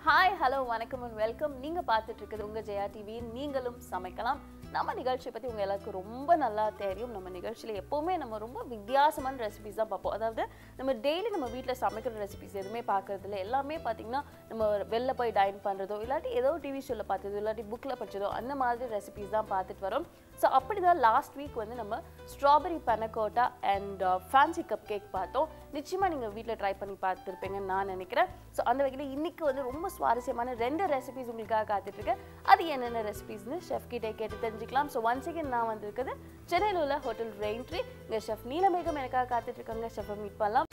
Hi hello வணக்கம் and welcome நீங்க பார்த்துட்டு இருக்கிறது உங்க ஜெயா டிவி நீங்களும் சமைக்கலாம் நம்ம நிகழ்ச்சியை பத்தி உங்க எல்லாருக்கும் ரொம்ப நல்லா தெரியும் நம்ம நிகழ்ச்சியில எப்பவுமே நம்ம ரொம்ப வித்தியாசமான ரெசிபிஸ் தான் பார்ப்போம் அதாவது நம்ம டெய்லி நம்ம வீட்டில் சமைக்கிற ரெசிபிஸ் எதுவுமே பார்க்கறது இல்ல எல்லாமே பார்த்தீங்கன்னா நம்ம வெளில போய் டைன் பண்றதோ இல்லாட்டி ஏதோ டிவி ஷோவில் பார்த்ததோ இல்லாட்டி புக்கில் படிச்சதோ அந்த மாதிரி ரெசிபிஸ் தான் பார்த்துட்டு வரோம் ஸோ அப்படி தான் லாஸ்ட் வீக் வந்து நம்ம strawberry panna cotta and fancy cupcake பார்த்தோம் நிச்சயமாக நீங்கள் வீட்டில் ட்ரை பண்ணி பார்த்துருப்பீங்கன்னு நான் நினைக்கிறேன் ஸோ அந்த வகையில் இன்னைக்கு வந்து ரொம்ப சுவாரஸ்யமான ரெண்டு ரெசிபிஸ் உங்களுக்காக காத்துட்ருக்கேன் அது என்னென்ன ரெசிபிஸ்னு ஷெஃப் கிட்டே கேட்டு தெரிஞ்சுக்கலாம் ஸோ ஒன்ஸ் அகேன் நான் வந்திருக்குது சென்னையில் உள்ள ஹோட்டல் ரெயின்ட்ரி இங்கே ஷெஃப் நீலமேகம் எனக்காக காத்துட்ருக்காங்க ஷெஃபை மீட் பண்ணலாம்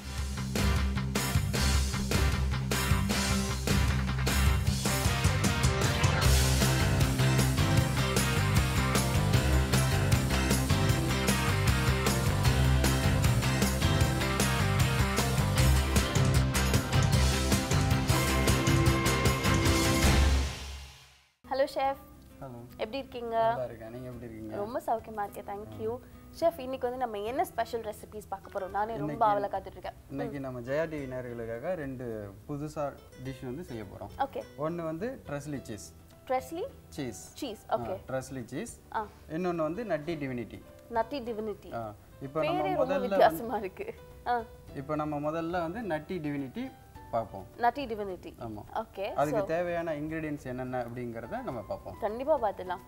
ஹலோ ஷெஃப் ஹலோ எப்படி இருக்கீங்க நல்லா இருக்கேன் நீங்கள் எப்படி இருக்கீங்க ரொம்ப சௌக்கியமா இருக்கேன் தேங்க்யூ ஷெஃப் இன்னைக்கு வந்து நம்ம என்ன ஸ்பெஷல் ரெசிபிஸ் பார்க்க போறோம் நானே ரொம்ப ஆவலா காத்துட்டு இருக்கேன் இன்னைக்கு நம்ம ஜெயா டிவி நேர்களுக்காக ரெண்டு புதுசாக டிஷ் வந்து செய்ய போகிறோம் ஓகே ஒன்று வந்து tres leches tres leches leches okay tres leches ஆ இன்னொன்று வந்து நட்டி டிவினிட்டி நட்டி டிவினிட்டி இப்போ நம்ம பேரே ரொம்ப முதல்ல வித்தியாசமா இருக்கு ஆ இப்போ நம்ம முதல்ல வந்து நட்டி டிவினிட்டி பார்ப்போம் நட்டி டிவினிட்டி ஆமாம் ஓகே அதுக்கு தேவையான இன்க்ரீடியன்ஸ் என்னென்ன அப்படிங்கிறத நம்ம பார்ப்போம் கண்டிப்பா பார்த்துடலாம்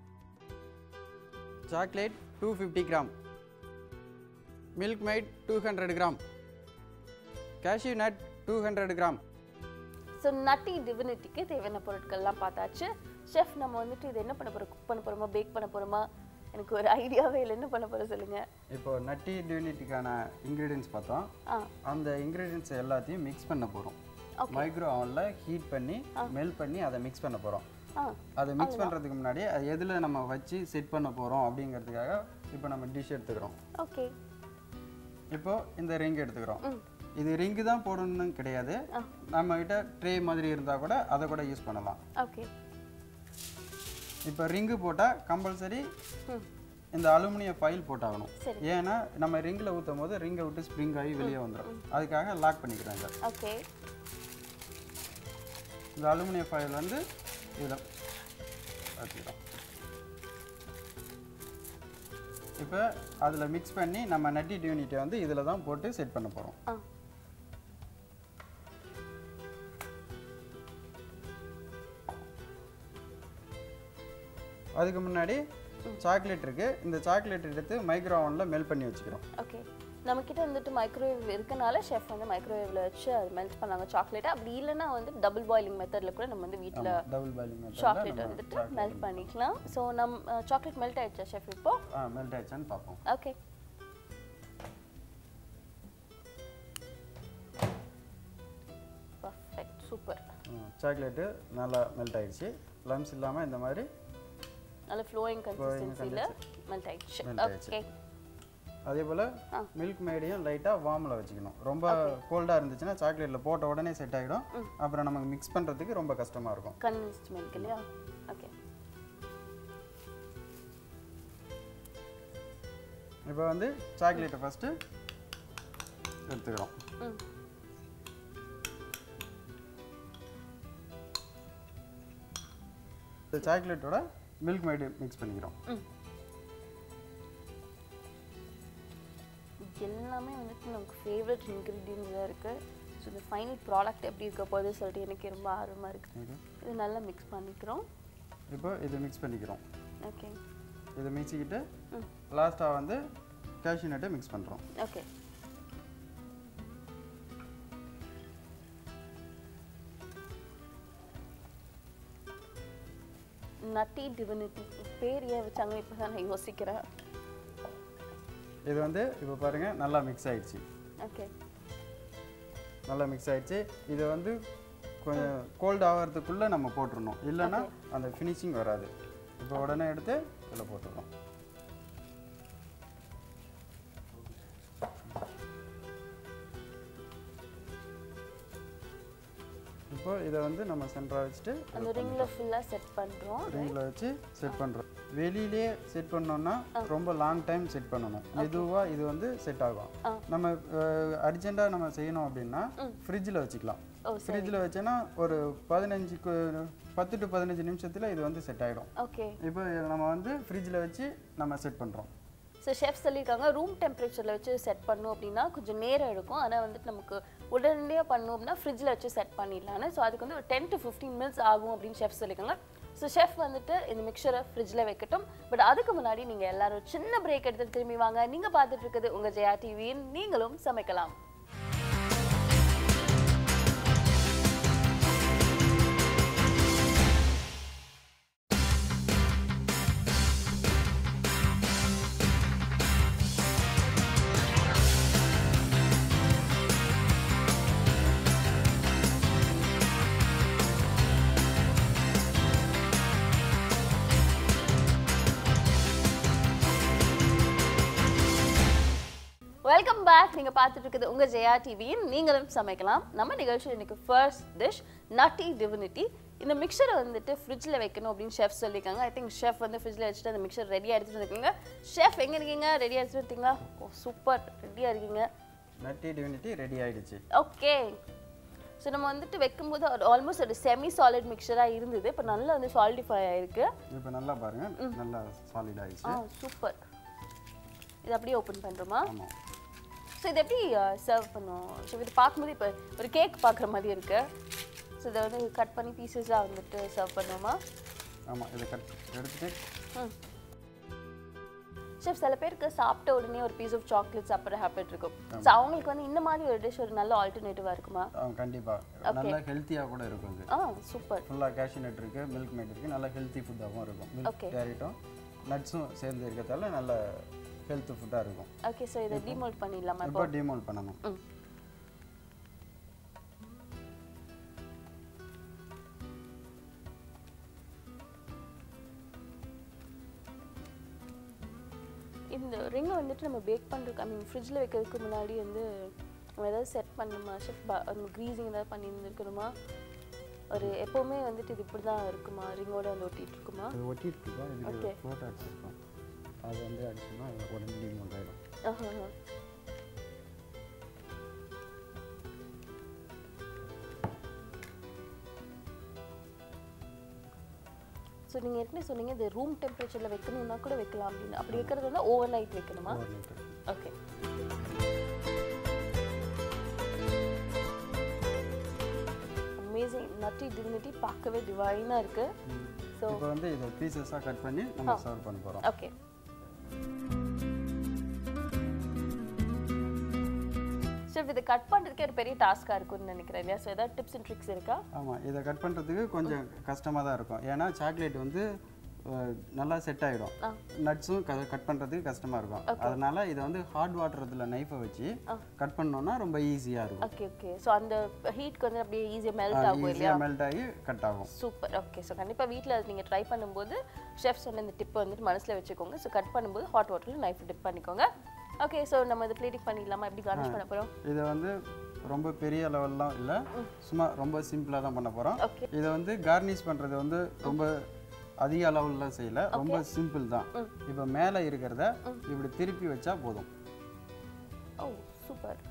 chocolate two fifty gram milkmaid two hundred gram cashew nut two hundred gram so nutty டிவினிட்டிக்கு தேவையான பொருட்கள்லாம் பார்த்தாச்சு ஷெஃப் நம்ம வந்துட்டு இது என்ன பண்ண போறோம் குக் பண்ண போறோமா பேக் பண்ண போறோமா எனக்கு ஒரு ஐடியாவே இல்லை என்ன பண்ண போறோம் சொல்லுங்க இப்போ நட்டி டிவினிட்டிக்கான இன்க்ரீடியன்ஸ் பார்த்தோம் ஆ அந்த இன்க்ரீடியன்ஸ் எல்லாத்தையும் மிக்ஸ் பண்ண போகிறோம் மைக்ரோ ஓவனில் ஹீட் பண்ணி மெல்ட் பண்ணி அதை மிக்ஸ் பண்ண போகிறோம் ஆ அதை மிக்ஸ் பண்ணுறதுக்கு முன்னாடி அது எதில் நம்ம வச்சு செட் பண்ண போகிறோம் அப்படிங்கிறதுக்காக இப்போ நம்ம டிஷ் எடுத்துக்கிறோம் ஓகே இப்போ இந்த ரிங் எடுத்துக்கிறோம் ம் இது ரிங்கு தான் போடணும்னு கிடையாது நம்ம கிட்ட ட்ரே மாதிரி இருந்தால் கூட அதை கூட யூஸ் பண்ணலாம் ஓகே இப்போ ரிங்கு போட்டால் கம்பல்சரி ம் இந்த அலுமினிய ஃபைல் போட்டாகணும் சரி. ஏன்னா நம்ம ரிங்கில் ஊற்றும் போது ரிங்கை விட்டு ஸ்ப்ரிங் ஆகி வெளியே வந்துடும் அதுக்காக லாக் பண்ணிக்கிறேன் இதை ஓகே இந்த அலுமினிய ஃபைல் வந்து இதில் வச்சுக்கிறோம் இப்போ அதில் மிக்ஸ் பண்ணி நம்ம நட்டி டியூனிட்டை வந்து இதில் தான் போட்டு செட் பண்ண போகிறோம் ஆ அதுக்கு முன்னாடி சாக்லேட் இருக்குது இந்த சாக்லேட் எடுத்து மைக்ரோ ஓவனில் மெல்ட் பண்ணி வச்சுக்கிறோம் ஓகே நம்ம கிட்ட வந்துட்டு மைக்ரோவேவ் இருக்கனால ஷெஃப் வந்து மைக்ரோவேவ்ல வச்சு அது மெல்ட் பண்ணாங்க சாக்லேட் அப்படி இல்லைன்னா வந்து டபுள் பாயிலிங் மெத்தட்ல கூட நம்ம வந்து வீட்டில் டபுள் பாயிலிங் சாக்லேட் வந்துட்டு மெல்ட் பண்ணிக்கலாம் ஸோ நம்ம சாக்லேட் மெல்ட் ஆயிடுச்சா ஷெஃப் இப்போ ஆ மெல்ட் ஆயிடுச்சான்னு பார்ப்போம் ஓகே பர்ஃபெக்ட் சூப்பர் சாக்லேட்டு நல்லா மெல்ட் ஆயிடுச்சு லம்ஸ் இல்லாமல் இந்த மாதிரி நல்ல ஃப்ளோயிங் கன்சிஸ்டன்சியில் மெல்ட் ஆயிடுச்சு Melt ஆயிடுச்சு. ஓகே அதே போல் ஆ. மில்க் மேடையும் லைட்டாக வார்மில் வச்சுக்கணும் ரொம்ப கோல்டாக இருந்துச்சுன்னா சாக்லேட்டில் போட்ட உடனே செட் ஆகிடும் அப்புறம் நமக்கு மிக்ஸ் பண்ணுறதுக்கு ரொம்ப கஷ்டமாக இருக்கும் கன்வின்ஸ்ட் மில்க் இல்லையா ஓகே இப்போ வந்து சாக்லேட்டை ஃபஸ்ட்டு எடுத்துக்கிறோம் ம் இந்த சாக்லேட்டோட மில்க் மேடு மிக்ஸ் பண்ணிக்கிறோம் ம் எல்லாமே வந்துட்டு நமக்கு ஃபேவரட் இன்க்ரீடியன்ஸாக இருக்குது ஸோ இந்த ஃபைனல் ப்ராடக்ட் எப்படி இருக்க போகுது சொல்லிட்டு எனக்கு ரொம்ப ஆர்வமாக இருக்குது Okay. இது நல்லா மிக்ஸ் பண்ணிக்கிறோம் இப்போ இதை மிக்ஸ் பண்ணிக்கிறோம் ஓகே இதை மிக்சிக்கிட்டு ம் லாஸ்ட்டாக வந்து கேஷ்யூ நட்டை மிக்ஸ் பண்ணுறோம் ஓகே நட்டி டிவினிட்டி பேர் ஏன் வச்சாங்க இப்போ தான் நான் யோசிக்கிறேன் இது வந்து இப்போ பாருங்கள் நல்லா மிக்ஸ் ஆயிடுச்சு ஓகே நல்லா மிக்ஸ் ஆயிடுச்சு இதை வந்து கொஞ்சம் கோல்ட் ஆகிறதுக்குள்ளே நம்ம போட்டுருணும் இல்லைன்னா அந்த ஃபினிஷிங் வராது இப்போ உடனே எடுத்து இதில் போட்டுருவோம் இப்போ இதை வந்து நம்ம சென்டராக வச்சுட்டு அந்த ரிங்ல ஃபுல்லா செட் பண்றோம் ரிங்கில் வச்சு செட் பண்ணுறோம் வெளியிலே செட் பண்ணோம்னா ரொம்ப லாங் டைம் செட் பண்ணணும் மெதுவாக இது வந்து செட் ஆகும் ஆ. நம்ம அர்ஜென்ட்டாக நம்ம செய்யணும் அப்படின்னா ஃப்ரிட்ஜில் வச்சுக்கலாம் ஓ ஃப்ரிட்ஜில் வச்சோன்னா ஒரு பதினஞ்சு கு- பத்து டு பதினஞ்சு நிமிஷத்தில் இது வந்து செட் ஆகிடும் ஓகே இப்போ நம்ம வந்து ஃப்ரிட்ஜில் வச்சு நம்ம செட் பண்ணுறோம் ஸோ ஷெஃப் சொல்லியிருக்காங்க ரூம் டெம்பரேச்சரில் வச்சு செட் பண்ணோம் அப்படின்னா கொஞ்சம் நேரம் எடுக்கும் ஆனால் வந்துட்டு நமக்கு உடனடியாக பண்ணோம் அப்படின்னா ஃப்ரிட்ஜில் வச்சு செட் பண்ணிடலான்னு ஸோ அதுக்கு வந்து ஒரு டென் டு ஃபிஃப்டீன் மினிட்ஸ் ஆகும் அப்படின்னு ஷெஃப் சொல்லியிருக்காங்க ஸோ ஷெஃப் வந்துட்டு இந்த மிக்சரை ஃப்ரிட்ஜில் வைக்கட்டும் பட் அதுக்கு முன்னாடி நீங்கள் எல்லாரும் சின்ன பிரேக் எடுத்து திரும்பி வாங்க நீங்கள் பார்த்துட்டு இருக்குது உங்கள் ஜெயா டிவியின் நீங்களும் சமைக்கலாம் வெல்கம் பேக் நீங்க பார்த்துட்டு இருக்குது உங்க ஜெயா டிவியின் நீங்களும் சமைக்கலாம் நம்ம நிகழ்ச்சியில் இன்னைக்கு ஃபர்ஸ்ட் டிஷ் நட்டி டிவினிட்டி இந்த மிக்சரை வந்துட்டு ஃப்ரிட்ஜில் வைக்கணும் அப்படின்னு ஷெஃப் சொல்லியிருக்காங்க ஐ திங்க் ஷெஃப் வந்து ஃப்ரிட்ஜில் வச்சுட்டு அந்த மிக்சர் ரெடியாக எடுத்துட்டு இருக்கீங்க ஷெஃப் எங்கே இருக்கீங்க ரெடியாக எடுத்துட்டு இருக்கீங்களா ஓ சூப்பர் ரெடியாக இருக்கீங்க நட்டி டிவினிட்டி ரெடி ஆயிடுச்சு ஓகே ஸோ நம்ம வந்துட்டு வைக்கும்போது ஆல்மோஸ்ட் ஒரு செமி சாலிட் மிக்சராக இருந்தது இப்போ நல்லா வந்து சாலிடிஃபை ஆயிருக்கு இப்போ நல்லா பாருங்க நல்லா சாலிட் ஆ ஆயிடுச்சு சூப்பர் இது அப்படியே ஓப்பன் பண்ணுறோமா ஆமாம் ஸோ இது எப்படி சர்வ் பண்ணுவோம் ஸோ இது பார்க்கும்போது இப்போ ஒரு கேக் பார்க்குற மாதிரி இருக்கு ஸோ இதை வந்து கட் பண்ணி பீசஸாக வந்துட்டு சர்வ் பண்ணுவோமா ஆமாம் இதை கட் எடுத்துட்டு ம் ஷெஃப் சில பேருக்கு சாப்பிட்ட உடனே ஒரு பீஸ் ஆஃப் சாக்லேட் சாப்பிட்ற ஹேபிட் இருக்கும் ஸோ அவங்களுக்கு வந்து இந்த மாதிரி ஒரு டிஷ் ஒரு நல்ல ஆல்டர்னேட்டிவாக இருக்குமா கண்டிப்பாக நல்லா ஹெல்த்தியாக கூட இருக்கும் இது ஆ சூப்பர் ஃபுல்லாக கேஷ்யூ நட் இருக்குது மில்க் மேட் இருக்குது நல்லா ஹெல்த்தி ஃபுட்டாகவும் இருக்கும் மில்க் Okay. கேரட்டும் நட்ஸும் சேர்ந்து இருக்கிறதால நல்ல ஹெல்த் ஃபுட்டாக இருக்கும் ஓகே ஸோ இதை டிமோல்ட் பண்ணிடலாமா இப்போ டிமோல் பண்ணணும் ம் இந்த ரிங்கை வந்துட்டு நம்ம பேக் பண்ணுறதுக்கு ஐ மீன் ஃப்ரிட்ஜில் வைக்கிறதுக்கு முன்னாடி வந்து நம்ம ஏதாவது செட் பண்ணணுமா ஷெஃப் அந்த க்ரீசிங் ஏதாவது பண்ணி இருந்திருக்கணுமா ஒரு எப்போவுமே வந்துட்டு இது இப்படி தான் இருக்குமா ரிங்கோட வந்து ஒட்டிட்டு இருக்குமா அது ஒட்டிட்டு இருக்கா இதுக்கு Okay. ஃபோட்டோ அடிச்சிருக்கோம் அது வந்து அடிச்சோம்னா அது உடனே டிமோல் ஆகிடும் ஆஹா ஸோ நீங்கள் ஏற்கனவே சொன்னீங்க இது ரூம் டெம்பரேச்சரில் வைக்கணும்னா கூட வைக்கலாம் அப்படின்னு அப்படி வைக்கிறது வந்து ஓவர் நைட் வைக்கணுமா overnight okay amazing nutty divinity பார்க்கவே டிவைனாக இருக்கு ஸோ இப்போ வந்து இதை பீசஸாக கட் பண்ணி நம்ம சர்வ் பண்ண போகிறோம் ஓகே ஷெஃப் இது கட் பண்ணுறதுக்கே ஒரு பெரிய டாஸ்காக இருக்கும்னு நினைக்கிறேன் இல்லையா ஸோ ஏதாவது டிப்ஸ் அண்ட் ட்ரிக்ஸ் இருக்கா ஆமாம் இதை கட் பண்ணுறதுக்கு கொஞ்சம் கஷ்டமாக தான் இருக்கும் ஏன்னா சாக்லேட் வந்து அஹ், நல்லா செட் ஆகிடும் ஆ. நட்ஸும் கட் பண்ணுறதுக்கு கஷ்டமாக இருக்கும் அதனால இதை வந்து ஹாட் வாட்டரத்தில் நைஃபை வச்சு கட் பண்ணோம்னா ரொம்ப ஈஸியாக இருக்கும் ஓகே ஓகே ஸோ அந்த ஹீட்க்கு வந்து அப்படியே ஈஸியாக மெல்ட் ஆகும் இல்லையா ஈஸியாக மெல்ட் ஆகி கட் ஆகும் சூப்பர் ஓகே ஸோ கண்டிப்பாக வீட்டில் நீங்கள் ட்ரை பண்ணும்போது ஷெஃப் சொன்ன இந்த டிப்பை வந்துட்டு மனசில் வச்சுக்கோங்க ஸோ கட் பண்ணும்போது ஹாட் வாட்டரில் நைஃப் டிப் பண்ணிக்கோங்க ஓகே ஸோ நம்ம இது பிளேட்டிங் பண்ணிடலாமா எப்படி கார்னிஷ் பண்ண போகிறோம் இதை வந்து ரொம்ப பெரிய லெவல்லாம் இல்லை சும்மா ரொம்ப சிம்பிளாக தான் பண்ண போகிறோம் ஓகே இதை வந்து கார்னிஷ் பண்ணுறது வந்து ரொம்ப அதிக அளவுலாம் செய்யல ரொம்ப சிம்பிள் தான் இப்போ மேலே இருக்கிறத இப்படி திருப்பி வச்சா போதும் ஓ சூப்பர்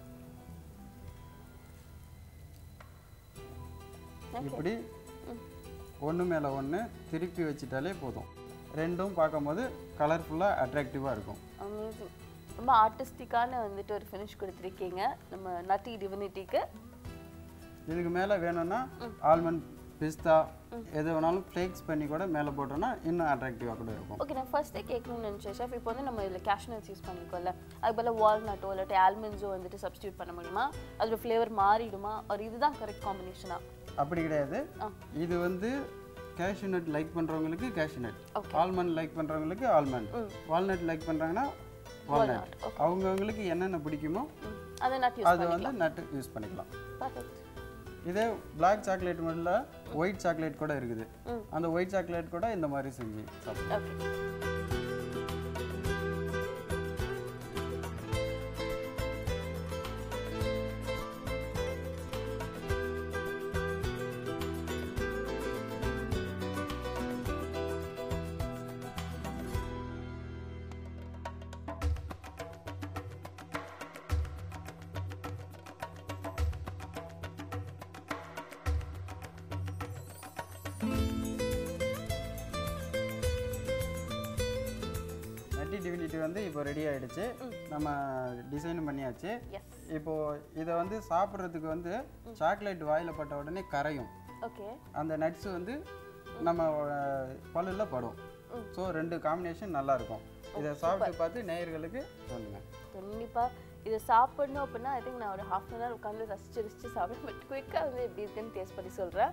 இப்படி ஒன்று மேலே ஒன்று திருப்பி வச்சிட்டாலே போதும் ரெண்டும் பார்க்கும்போது கலர்ஃபுல்லாக அட்ராக்டிவாக இருக்கும் அமேசிங் ரொம்ப ஆர்டிஸ்டிக்கான வந்துட்டு ஒரு ஃபினிஷ் கொடுத்துருக்கீங்க நம்ம நட்டி டிவினிட்டிக்கு இதுக்கு மேலே வேணும்னா ஆல்மண்ட் பிஸ்தா எது வேணாலும் ஃப்ளேக்ஸ் பண்ணி கூட மேலே போட்டோம்னா இன்னும் அட்ராக்டிவாக கூட இருக்கும் ஓகே நான் ஃபர்ஸ்ட்டே கேட்கணும்னு நினச்சேன் ஷெஃப் இப்போ வந்து நம்ம இதில் கேஷ்நட்ஸ் யூஸ் பண்ணிக்கோல்ல அது போல் வால்நட்டோ இல்லாட்டி ஆல்மண்ட்ஸோ வந்துட்டு சப்ஸ்டியூட் பண்ண முடியுமா அதோட ஃப்ளேவர் மாறிடுமா ஒரு இதுதான் கரெக்ட் காம்பினேஷனா அப்படி கிடையாது ஆ. இது வந்து கேஷ்யூ நட் லைக் பண்ணுறவங்களுக்கு cashew nut Okay. Almond like பண்ணுறவங்களுக்கு ஆல்மண்ட் வால்நட் லைக் பண்ணுறாங்கன்னா வால்நட் அவங்கவுங்களுக்கு என்னென்ன பிடிக்குமோ அதை நட் யூஸ் அது வந்து நட்டு யூஸ் பண்ணிக்கலாம் பர்ஃபெக்ட் இதே பிளாக் சாக்லேட் மட்டும் ஒயிட் சாக்லேட் கூட இருக்குது ம். அந்த ஒயிட் சாக்லேட் கூட இந்த மாதிரி செஞ்சு சாப்பிடலாம் ஓகே நைன்டி டிவினிட்டி வந்து இப்போ ரெடி ஆயிடுச்சு நம்ம டிசைன் பண்ணியாச்சு எஸ் இப்போ இதை வந்து சாப்பிட்றதுக்கு வந்து சாக்லேட் வாயில பட்ட உடனே கரையும் ஓகே அந்த நட்ஸ் வந்து நம்ம அஹ், பல்லுல படும் ஸோ ரெண்டு காம்பினேஷன் நல்லா இருக்கும் இதை சாப்பிட்டு பார்த்து நேயர்களுக்கு சொல்லுங்க கண்டிப்பா இதை சாப்பிடணும் அப்படின்னா ஐ திங்க் நான் ஒரு ஹாஃப் அன் ஹவர் உட்காந்து ரசிச்சு ரசிச்சு சாப்பிடுவேன் பட் குயிக்காக வந்து எப்படி இருக்குன்னு டேஸ்ட் பண்ணி சொல்கிறேன்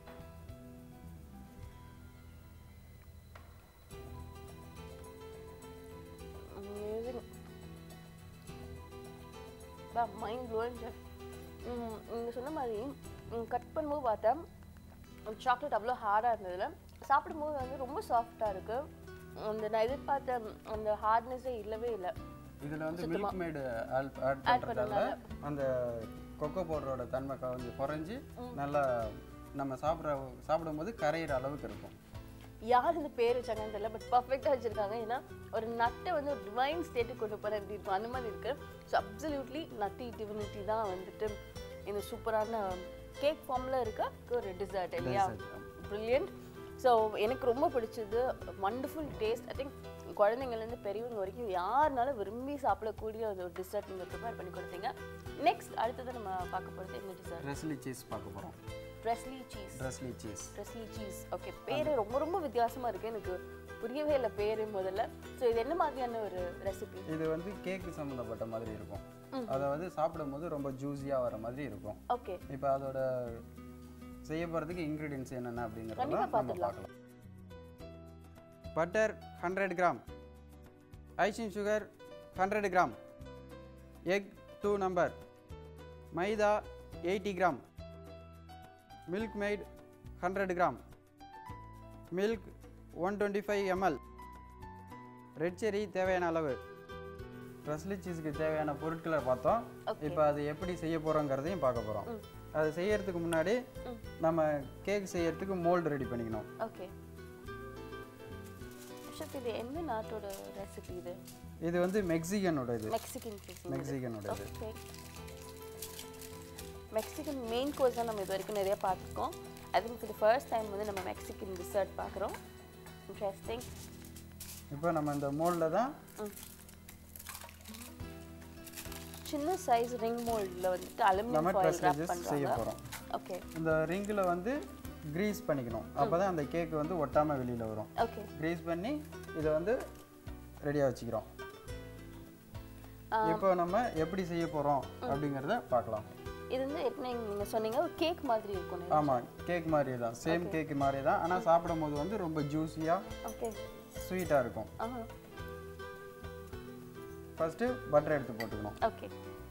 மைண்ட் ப்ளோயிங் சார் நீங்கள் சொன்ன மாதிரி கட் பண்ணும்போது பார்த்தேன் சாக்லேட் அவ்வளோ ஹார்டாக இருந்ததுல சாப்பிடும்போது வந்து ரொம்ப சாஃப்டாக இருக்குது அந்த நான் எதிர்பார்த்த அந்த ஹார்ட்னஸே இல்லவே இல்லை இதில் வந்து மில்க் மேடு ஆட் பண்ணுறதால அந்த கொக்கோ பவுடரோட தன்மை கொஞ்சம் குறைஞ்சி நல்லா நம்ம சாப்பிட்ற சாப்பிடும்போது கரையிற அளவுக்கு இருக்கும் யார் இந்த பேர் வச்சாங்கன்னு தெரியல பட் பர்ஃபெக்டாக வச்சிருக்காங்க ஏன்னா ஒரு நட்டை வந்து ஒரு டிவைன் ஸ்டேட்டுக்கு கொண்டு போகிற எப்படி இருக்கும் அந்த மாதிரி இருக்கு ஸோ அப்சல்யூட்லி நட்டி டிவினிட்டி தான் வந்துட்டு இந்த சூப்பரான கேக் ஃபார்மில் இருக்க ஒரு டிசர்ட் இல்லையா ப்ரில்லியன்ட் ஸோ எனக்கு ரொம்ப பிடிச்சது வண்டர்ஃபுல் டேஸ்ட் ஐ திங்க் குழந்தைங்கள்லேருந்து பெரியவங்க வரைக்கும் யாருனாலும் விரும்பி சாப்பிடக்கூடிய ஒரு டிசர்ட் நீங்கள் ப்ரிப்பேர் பண்ணி கொடுத்தீங்க நெக்ஸ்ட் அடுத்தது நம்ம பார்க்க போகிறது என்ன டிசர்ட் ரெஸ்லி சீஸ் பார்க்க போகிறோம் ட்ரெஸ்லி சீஸ் ரெஸ்லி சீஸ் ட்ரெஸ்லி சீஸ் ஓகே பேரு ரொம்ப ரொம்ப வித்தியாசமா இருக்கு எனக்கு புரியவே இல்லை பேரு முதல்ல ஸோ இது என்ன மாதிரியான ஒரு ரெசிபி இது வந்து கேக்கு சம்மந்தப்பட்ட மாதிரி இருக்கும் அதாவது சாப்பிடும்போது ரொம்ப ஜூஸியாக வர மாதிரி இருக்கும் ஓகே இப்போ அதோட செய்ய போகிறதுக்கு இன்க்ரீடியன்ஸ் என்னென்ன அப்படிங்கிறத கண்டிப்பா நம்ம பார்த்துடலாம். பார்க்கலாம் butter hundred gram icing sugar hundred gram egg two number maida eighty gram milkmaid hundred gram milk one twenty five ML red cherry தேவையான அளவு ரஸ்லி சீஸுக்கு தேவையான பொருட்களை பார்த்தோம் Okay. இப்போ அது எப்படி செய்ய போகிறோங்கிறதையும் பார்க்க போகிறோம் அது செய்யறதுக்கு முன்னாடி நம்ம கேக் செய்யறதுக்கு மோல்டு ரெடி பண்ணிக்கணும் ஓகே ஷிப் இது என்ன நாட்டோட ரெசிபி இது இது வந்து மெக்சிகனோட இது மெக்சிகன் சீஸ் மெக்சிகனோட இது ஓகே மெக்சிகன் மெயின் கோர்ஸ் தான் நம்ம இது வரைக்கும் நிறைய பார்த்துருக்கோம் I think for first time வந்து நம்ம மெக்சிகன் டிசர்ட் பார்க்குறோம் இன்ட்ரெஸ்டிங் இப்போ நம்ம இந்த மோல்டில் தான் சின்ன சைஸ் ரிங் மோல்டில் வந்துட்டு நம்ம அலுமினியம் ஃபாயில் ட்ரெஸ் ரேப் செய்ய பண்ணுறாங்க போகிறோம் ஓகே இந்த ரிங்கில் வந்து க்ரீஸ் பண்ணிக்கணும் அப்போ தான் அந்த கேக் வந்து ஒட்டாமல் வெளியில் வரும் ஓகே க்ரீஸ் பண்ணி இதை வந்து ரெடியாக வச்சுக்கிறோம் இப்போ நம்ம எப்படி செய்ய போகிறோம் அப்படிங்கிறத பார்க்கலாம் இது வந்து எப்படி நீங்க சொன்னீங்க ஒரு கேக் மாதிரி இருக்கும் ஆமாம் கேக் மாதிரி தான் சேம் கேக் மாதிரி தான் ஆனால் சாப்பிடும்போது வந்து ரொம்ப ஜூஸியாக ஓகே ஸ்வீட்டாக இருக்கும் ஆஹா ஃபஸ்ட்டு பட்டர் எடுத்து போட்டுக்கணும் ஓகே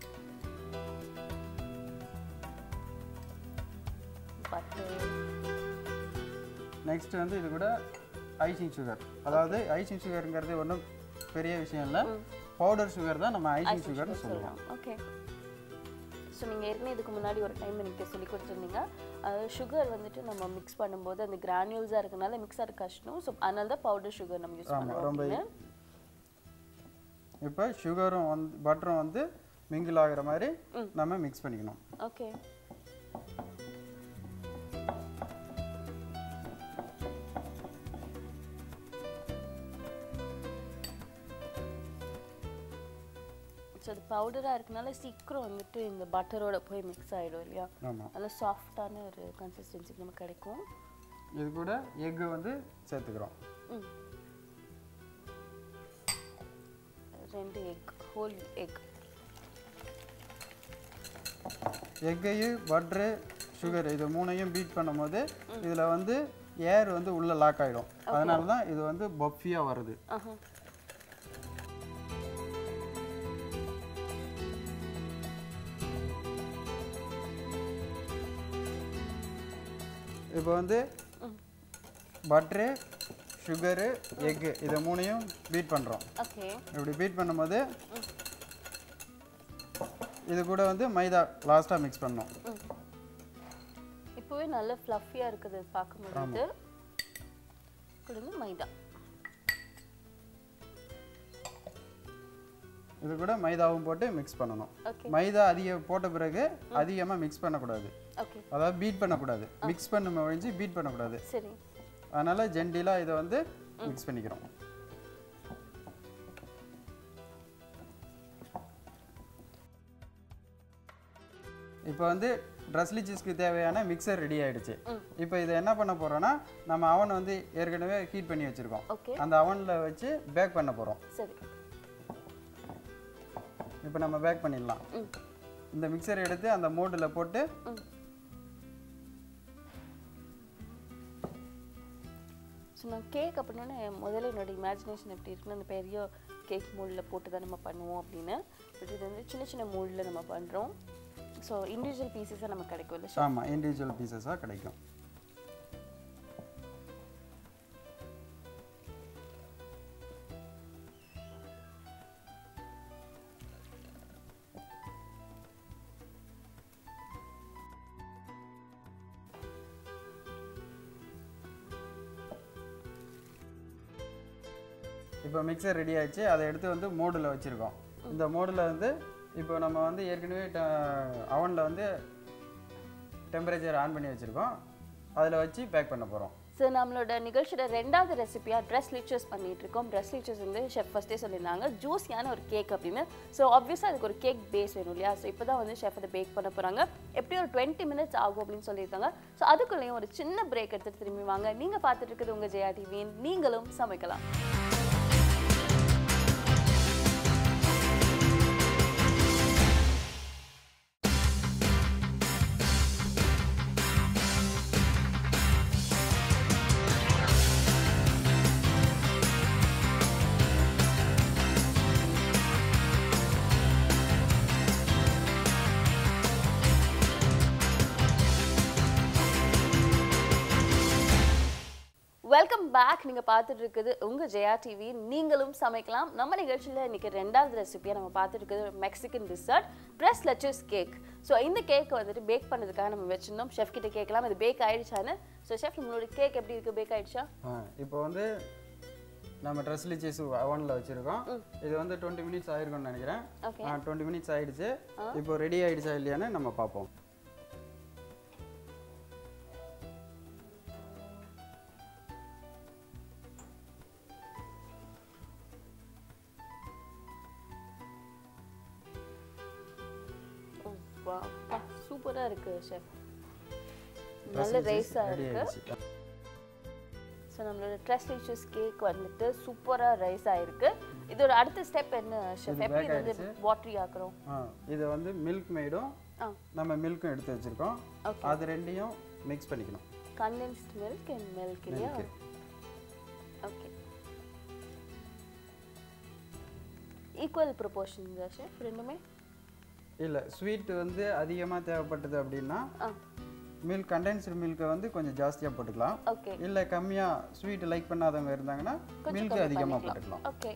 பட்டு நெக்ஸ்ட் வந்து இது கூட ஐசிங் சுகர் அதாவது ஐசிங் சுகருங்கிறது ஒன்றும் பெரிய விஷயம் இல்லை பவுடர் சுகர் தான் நம்ம ஐசிங் சுகர்னு சொல்லுவோம் சொல்லலாம் ஓகே ஸோ நீங்கள் ஏற்கனவே இதுக்கு முன்னாடி ஒரு டைம் எனக்கு சொல்லி கொடுத்துருந்தீங்க அதாவது சுகர் வந்துட்டு நம்ம மிக்ஸ் பண்ணும்போது அந்த கிரானியூல்ஸாக இருக்கனால மிக்ஸ் ஆகிற கஷ்டம் ஸோ அதனால தான் பவுடர் சுகர் நம்ம யூஸ் பண்ணுறோம் ரொம்ப அப்படின்னு இப்போ சுகரும் வந்து பட்டரும் வந்து மிங்கிள் ஆகுற மாதிரி நம்ம மிக்ஸ் பண்ணிக்கணும் ஓகே ஸோ அது பவுடராக இருக்கனால சீக்கிரம் வந்துட்டு இந்த பட்டரோட போய் மிக்ஸ் ஆகிடும் இல்லையா ஆமாம் நல்லா சாஃப்டான ஒரு கன்சிஸ்டன்சிக்கு நமக்கு கிடைக்கும் இது கூட எக்கு வந்து சேர்த்துக்கிறோம் ம் ரெண்டு எக் ஹோல் எக் எக்கையும் பட்ரு சுகர் இது மூணையும் பீட் பண்ணும்போது இதில் வந்து ஏர் வந்து உள்ள லாக் ஆகிடும் அதனால தான் இது வந்து பஃபியாக வருது ஆஹா இப்போ வந்து பட்ரு சுகரு எக்கு இதை மூணையும் பீட் பண்ணுறோம் ஓகே இப்படி பீட் பண்ணும்போது இது கூட வந்து மைதா லாஸ்ட்டாக மிக்ஸ் பண்ணணும் இப்போவே நல்ல ஃப்ளஃபியாக இருக்குது பார்க்கும்போது கொடுங்க மைதா இது கூட மைதாவும் போட்டு மிக்ஸ் பண்ணணும் ஓகே மைதா அதிக போட்ட பிறகு அதிகமாக மிக்ஸ் பண்ணக்கூடாது ஓகே அதாவது பீட் பண்ணக்கூடாது மிக்ஸ் பண்ண ஒழிஞ்சு பீட் பண்ணக்கூடாது சரி அதனால் ஜென்டிலாக இதை வந்து மிக்ஸ் பண்ணிக்கிறோம் இப்போ வந்து ட்ரெஸ்லி சீஸ்க்கு தேவையான மிக்சர் ரெடி ஆயிடுச்சு இப்போ இதை என்ன பண்ண போறோம்னா நம்ம அவன் வந்து ஏற்கனவே ஹீட் பண்ணி வச்சிருக்கோம் ஓகே அந்த அவனில் வச்சு பேக் பண்ண போகிறோம் சரி இப்போ நம்ம பேக் பண்ணிடலாம் ம் இந்த மிக்சர் எடுத்து அந்த மோல்டில் போட்டு ம் ஸோ நான் கேக் அப்படின்னோடனே முதல்ல என்னோட இமேஜினேஷன் எப்படி இருக்குன்னா அந்த பெரிய கேக் மோல்டில் போட்டு தான் நம்ம பண்ணுவோம் அப்படின்னு பட் இது வந்து சின்ன சின்ன மோல்டில் நம்ம பண்ணுறோம் ஸோ இண்டிவிஜுவல் பீசஸாக நமக்கு கிடைக்கும் இல்லை ஆமாம் இண்டிவிஜுவல் பீசஸாக கிடைக்கும் இப்போ மிக்சர் ரெடி ஆயிடுச்சு அதை எடுத்து வந்து மோடில் வச்சுருக்கோம் இந்த மோடில் வந்து இப்போ நம்ம வந்து ஏற்கனவே அவனில் வந்து டெம்பரேச்சர் ஆன் பண்ணி வச்சுருக்கோம் அதில் வச்சு பேக் பண்ண போகிறோம் ஸோ நம்மளோட நிகழ்ச்சியோட ரெண்டாவது ரெசிபியாக ட்ரெஸ் லிச்சர்ஸ் பண்ணிட்டு இருக்கோம் ட்ரெஸ் லிச்சர்ஸ் வந்து ஷெஃப் ஃபஸ்ட்டே சொல்லியிருந்தாங்க ஜூஸியான ஒரு கேக் அப்படின்னு ஸோ ஆப்வியஸாக அதுக்கு ஒரு கேக் பேஸ் வேணும் இல்லையா ஸோ இப்போ தான் வந்து ஷெஃப் அதை பேக் பண்ண போகிறாங்க எப்படி ஒரு டுவெண்ட்டி மினிட்ஸ் ஆகும் அப்படின்னு சொல்லியிருக்காங்க ஸோ அதுக்குள்ளேயும் ஒரு சின்ன பிரேக் எடுத்துட்டு திரும்பி வாங்க நீங்கள் பார்த்துட்டு இருக்குது உங்கள் ஜெயா டிவியின் நீங்களும் சமைக்கலாம் வெல்கம் பேக் நீங்கள் பார்த்துட்டு இருக்குது உங்கள் ஜெயா டிவி நீங்களும் சமைக்கலாம் நம்ம நிகழ்ச்சியில் இன்னைக்கு ரெண்டாவது ரெசிபியாக நம்ம பார்த்துட்டு இருக்குது Mexican dessert tres leches cake so இந்த கேக் வந்துட்டு பேக் பண்ணதுக்காக நம்ம வச்சிருந்தோம் ஷெஃப் கிட்ட கேட்கலாம் இது பேக் ஆயிடுச்சான்னு ஸோ ஷெஃப் நம்மளோட கேக் எப்படி இருக்குது பேக் ஆயிடுச்சா ஆ இப்போ வந்து நம்ம ட்ரெஸ்லி சீஸ் அவனில் வச்சுருக்கோம் இது வந்து டுவெண்ட்டி மினிட்ஸ் ஆயிருக்கும்னு நினைக்கிறேன் ஓகே டுவெண்ட்டி மினிட்ஸ் ஆயிடுச்சு இப்போ ரெடி ஆயிடுச்சா இல்லையான்னு நம்ம பார்ப்போம் சூப்பராக இருக்கு ஷெஃப் நல்ல ரைஸாக ரெடி இருக்கு ஆயிடுச்சு ஸோ நம்மளோட ட்ரெஸ் லிச்சஸ் கேக் வந்துட்டு சூப்பராக ரைஸ் ஆயிருக்கு இதோட அடுத்த ஸ்டெப் என்ன ஷெஃப் எப்படி இது வந்து வாட்டரி ஆக்குறோம் ஆ இதை வந்து மில்க் மேடும் ஆ நம்ம மில்க்கும் எடுத்து வச்சுருக்கோம் Okay. அது ரெண்டையும் மிக்ஸ் பண்ணிக்கணும் கண்டென்ஸ்ட் மில்க் அண்ட் மில்க் இல்லையா Milk. Okay equal proportion chef ரெண்டுமே இல்லை ஸ்வீட் வந்து அதிகமாக தேவைப்பட்டது அப்படின்னா ஆ மில்க் கண்டென்ஸ்டு மில்க்கை வந்து கொஞ்சம் ஜாஸ்தியாக போட்டுக்கலாம் ஓகே இல்லை கம்மியாக ஸ்வீட் லைக் பண்ணாதவங்க இருந்தாங்கன்னா மில்க் அதிகமாக போட்டுக்கலாம் ஓகே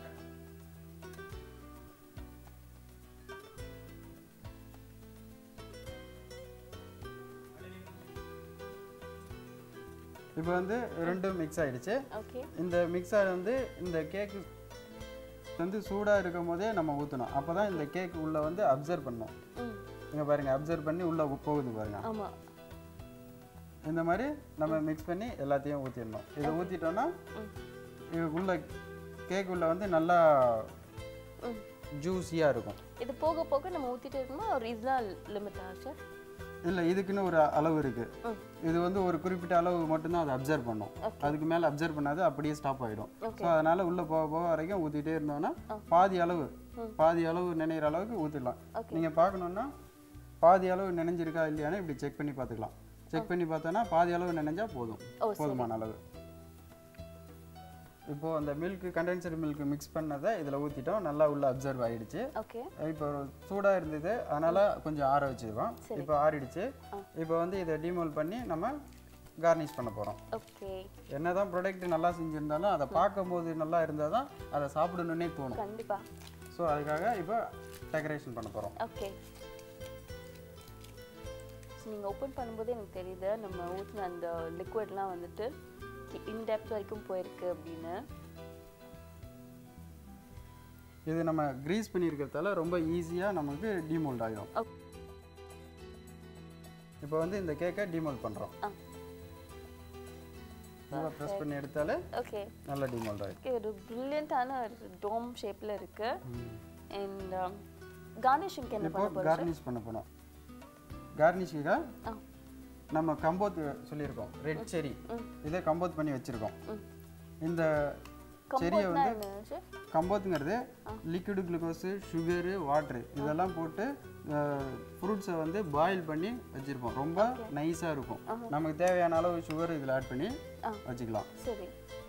இப்போ வந்து ரெண்டும் மிக்ஸ் ஆயிடுச்சு ஓகே இந்த மிக்ஸர் வந்து இந்த கேக்கு வந்து சூடாக இருக்கும் போதே நம்ம ஊற்றணும் அப்போ தான் இந்த கேக் உள்ளே வந்து அப்சர்வ் பண்ணும் ம் இங்கே பாருங்கள் அப்சர்வ் பண்ணி உள்ளே போகுது பாருங்கள் ஆமா இந்த மாதிரி நம்ம மிக்ஸ் பண்ணி எல்லாத்தையும் ஊற்றிடணும் இதை ஊற்றிட்டோன்னா ம் இது உள்ள கேக் உள்ள வந்து நல்லா ம் ஜூஸியாக இருக்கும் இது போக போக நம்ம ஊத்திட்டே இருக்கணுமா ஒரு இதுதான் லிமிட் ஆச்சு இல்லை இதுக்குன்னு ஒரு அளவு இருக்குது ம் இது வந்து ஒரு குறிப்பிட்ட அளவு மட்டும்தான் அதை அப்சர்வ் பண்ணும் அதுக்கு மேலே அப்சர்வ் பண்ணாது அப்படியே ஸ்டாப் ஆகிடும் Okay. ஸோ அதனால் உள்ளே போக போக வரைக்கும் ஊற்றிட்டே இருந்தோம்னா பாதி அளவு பாதி அளவு நினைகிற அளவுக்கு ஊற்றிடலாம் Okay. நீங்கள் பார்க்கணுன்னா பாதி அளவு நினைஞ்சிருக்கா இல்லையான்னு இப்படி செக் பண்ணி பார்த்துக்கலாம் செக் பண்ணி பார்த்தோன்னா பாதி அளவு நினைஞ்சா போதும் ஓ, போதுமான அளவு இப்போ அந்த மில்க் கண்டென்சர் மில்க் மிக்ஸ் பண்ணதை இதில் ஊற்றிட்டோம் நல்லா உள்ள அப்சர்வ் ஆயிடுச்சு ஓகே இப்போ சூடாக இருந்தது அதனால் கொஞ்சம் ஆற வச்சுருக்கோம் இப்போ ஆறிடுச்சு இப்போ வந்து இதை டிமோல் பண்ணி நம்ம கார்னிஷ் பண்ண போகிறோம் ஓகே என்னதான் ப்ராடக்ட் நல்லா செஞ்சுருந்தாலும் அதை பார்க்கும்போது நல்லா இருந்தால் தான் அதை சாப்பிடணுன்னே தோணும் கண்டிப்பா ஸோ அதுக்காக இப்போ டெக்கரேஷன் பண்ண போகிறோம் ஓகே நீங்கள் ஓப்பன் பண்ணும்போது எனக்கு தெரியுது நம்ம ஊற்றின அந்த லிக்விட்லாம் வந்துட்டு இன்டெப்த் வரைக்கும் போயிருக்கு அப்படின்னு இது நம்ம க்ரீஸ் பண்ணியிருக்கிறதால ரொம்ப ஈஸியாக நமக்கு டிமோல்ட் ஆகிடும் ஓகே இப்போ வந்து இந்த கேக்கை டிமோல்ட் பண்ணுறோம் ஆ நல்லா ப்ரெஸ் பண்ணி எடுத்தாலே ஓகே நல்லா டிமோல்ட் ஆகிடும் ஓகே ஒரு ப்ரில்லியண்ட்டான ஒரு டோம் ஷேப்பில் இருக்கு அண்ட் கார்னிஷிங்க்கு என்ன இப்போ பண்ண போகிறோம் கார்னிஷ் பண்ண போனோம் கார்னிஷுக்காக ஆ நம்ம கம்போத் சொல்லியிருக்கோம் ரெட் செரி இதை கம்போத் பண்ணி வச்சுருக்கோம் ம் இந்த செரியை கம்போட்னா வந்து என்ன chef? கம்போத்துங்கிறது லிக்விடு குளுக்கோஸு சுகரு வாட்ரு இதெல்லாம் போட்டு ஃப்ரூட்ஸை வந்து பாயில் பண்ணி வச்சுருப்போம் ரொம்ப நைஸாக இருக்கும் நமக்கு தேவையான அளவு சுகர் இதில் ஆட் பண்ணி ஆ. வச்சுக்கலாம் சரி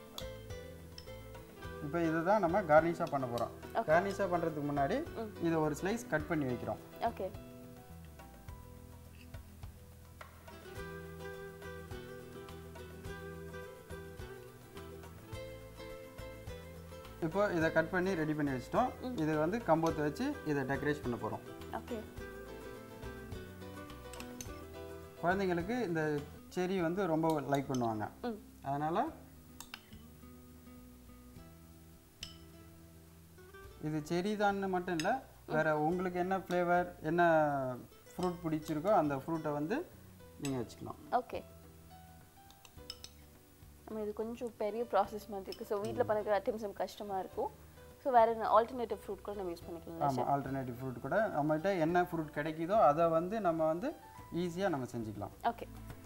இப்போ இதை தான் நம்ம கார்னிஷாக பண்ண போகிறோம் கார்னிஷாக பண்ணுறதுக்கு முன்னாடி இதை ஒரு ஸ்லைஸ் கட் பண்ணி வைக்கிறோம் ஓகே இப்போ இதை கட் பண்ணி ரெடி பண்ணி வச்சிட்டோம் இதை வந்து கம்போத்தை வச்சு இதை டெக்கரேட் பண்ண போகிறோம் ஓகே குழந்தைங்களுக்கு இந்த செரி வந்து ரொம்ப லைக் பண்ணுவாங்க ம் அதனால் இது செரி தான்னு மட்டும் இல்லை வேற உங்களுக்கு என்ன ஃப்ளேவர் என்ன ஃப்ரூட் பிடிச்சிருக்கோ அந்த ஃப்ரூட்டை வந்து நீங்கள் வச்சுக்கலாம் ஓகே நம்ம இது கொஞ்சம் பெரிய ப்ராசஸ் மாதிரி இருக்குது ஸோ வீட்டில் பண்ணுற ஐட்டம்ஸ் நமக்கு கஷ்டமாக இருக்கும் ஸோ வேறு என்ன ஆல்டர்னேட்டிவ் ஃப்ரூட் கூட நம்ம யூஸ் பண்ணிக்கலாம் ஆமாம் ஆல்டர்னேட்டிவ் ஃப்ரூட் கூட நம்மகிட்ட என்ன ஃப்ரூட் கிடைக்குதோ அதை வந்து நம்ம வந்து ஈஸியாக நம்ம செஞ்சுக்கலாம் ஓகே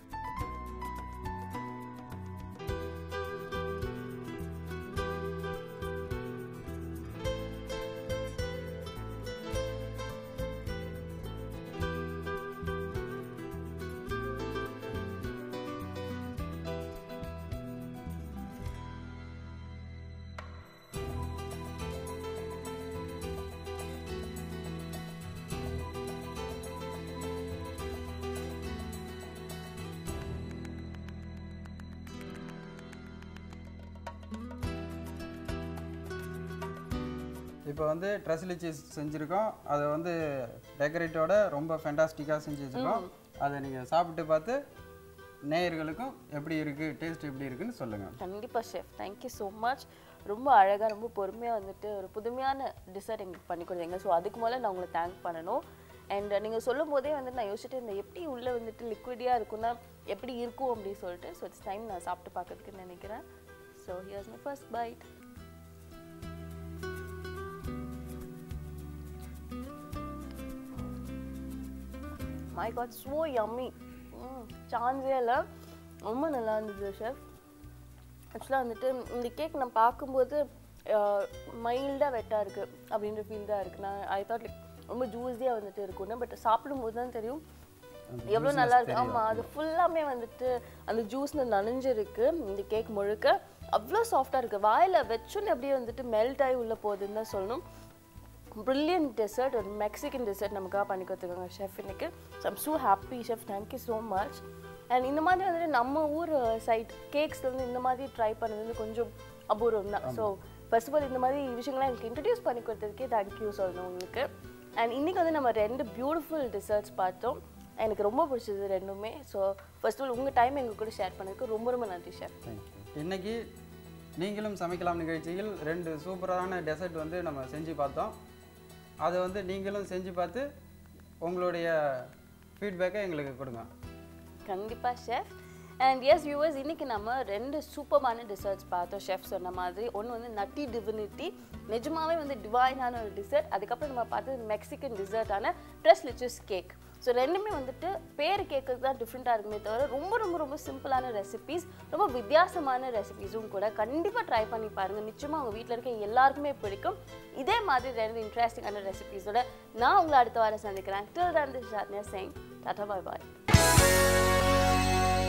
இப்போ வந்து ட்ரெஸ்லி சீஸ் செஞ்சுருக்கோம் அதை வந்து டெக்கரேட்டோட ரொம்ப ஃபென்டாஸ்டிக்காக செஞ்சு வச்சுருக்கோம் அதை நீங்கள் சாப்பிட்டு பார்த்து நேயர்களுக்கும் எப்படி இருக்குது டேஸ்ட் எப்படி இருக்குன்னு சொல்லுங்கள் கண்டிப்பாக ஷெஃப் தேங்க்யூ ஸோ மச் ரொம்ப அழகாக ரொம்ப பொறுமையாக வந்துட்டு ஒரு புதுமையான டிசர்ட் எங்களுக்கு பண்ணி கொடுத்தீங்க ஸோ அதுக்கு முதல்ல நான் உங்களை தேங்க் பண்ணணும் அண்ட் நீங்கள் சொல்லும் போதே வந்து நான் யோசிச்சுட்டு இருந்தேன் எப்படி உள்ளே வந்துட்டு லிக்விடியாக இருக்கும்னா எப்படி இருக்கும் அப்படின்னு சொல்லிட்டு ஸோ இட்ஸ் டைம் நான் சாப்பிட்டு பார்க்கறதுக்கு நினைக்கிறேன் so here's my first bite my god so yummy சான்ஸே இல்லை ரொம்ப நல்லா இருந்தது ஷெஃப் ஆக்சுவலாக வந்துட்டு இந்த கேக் நான் பார்க்கும்போது மைல்டாக வெட்டாக இருக்குது அப்படின்ற ஃபீல் தான் இருக்குது நான் ஐ தாட் லைக் ரொம்ப ஜூஸியாக வந்துட்டு இருக்கும்னு பட் சாப்பிடும்போது தான் தெரியும் எவ்வளோ நல்லா இருக்கு ஆமாம் அது ஃபுல்லாமே வந்துட்டு அந்த ஜூஸ்ல நனைஞ்சிருக்கு இந்த கேக் முழுக்க அவ்வளோ சாஃப்டாக இருக்குது வாயில் வச்சோன்னு அப்படியே வந்துட்டு மெல்ட் ஆகி உள்ளே போகுதுன்னு தான் சொல்லணும் brilliant dessert ஒரு மெக்சிகன் dessert நமக்காக பண்ணி கொடுத்துருக்காங்க ஷெஃப் இன்னைக்கு so I'm so happy chef thank you so much and இந்த மாதிரி வந்துட்டு நம்ம ஊர் சைட் கேக்ஸ்ல வந்து இந்த மாதிரி ட்ரை பண்ணது வந்து கொஞ்சம் அபூர்வம் தான் ஸோ ஃபர்ஸ்ட் ஆஃப் ஆல் இந்த மாதிரி விஷயங்கள்லாம் எனக்கு இன்ட்ரடியூஸ் பண்ணி கொடுத்ததுக்கே தேங்க்யூ சொல்லணும் உங்களுக்கு அண்ட் இன்னைக்கு வந்து நம்ம ரெண்டு பியூட்டிஃபுல் டிசர்ட்ஸ் பார்த்தோம் எனக்கு ரொம்ப பிடிச்சது ரெண்டுமே ஸோ ஃபர்ஸ்ட் ஆஃப் ஆல் உங்கள் டைம் எங்கள் கூட ஷேர் பண்ணதுக்கு ரொம்ப ரொம்ப நன்றி ஷெஃப் தேங்க்யூ இன்னைக்கு நீங்களும் சமைக்கலாம் நிகழ்ச்சியில் ரெண்டு சூப்பரான டெசர்ட் வந்து நம்ம செஞ்சு பார்த்தோம் அதை வந்து நீங்களும் செஞ்சு பார்த்து உங்களுடைய ஃபீட்பேக்கை எங்களுக்கு கொடுங்க கண்டிப்பா ஷெஃப் அண்ட் எஸ் வியூவர்ஸ் இன்னைக்கு நம்ம ரெண்டு சூப்பரான டிசர்ட்ஸ் பார்த்தோம் ஷெஃப் சொன்ன மாதிரி ஒன்று வந்து நட்டி டிவினிட்டி நிஜமாவே வந்து டிவைனான ஒரு டிசர்ட் அதுக்கப்புறம் நம்ம பார்த்தது மெக்சிகன் டிசர்ட்டான ட்ரெஸ் லிச்சஸ் கேக் ஸோ ரெண்டுமே வந்துட்டு பேர் கேட்கறது தான் டிஃப்ரெண்ட்டாக இருக்குமே தவிர ரொம்ப ரொம்ப ரொம்ப சிம்பிளான ரெசிபீஸ் ரொம்ப வித்தியாசமான ரெசிபீஸும் கூட கண்டிப்பாக ட்ரை பண்ணி பாருங்கள் நிச்சயமாக உங்கள் வீட்டில் இருக்க எல்லாருக்குமே பிடிக்கும் இதே மாதிரி ரெண்டு இன்ட்ரெஸ்டிங்கான ரெசிபீஸோட நான் உங்களை அடுத்த வாரம் சந்திக்கிறேன் டில் தான் திஸ் சேங் டாட்டா பாய் பாய்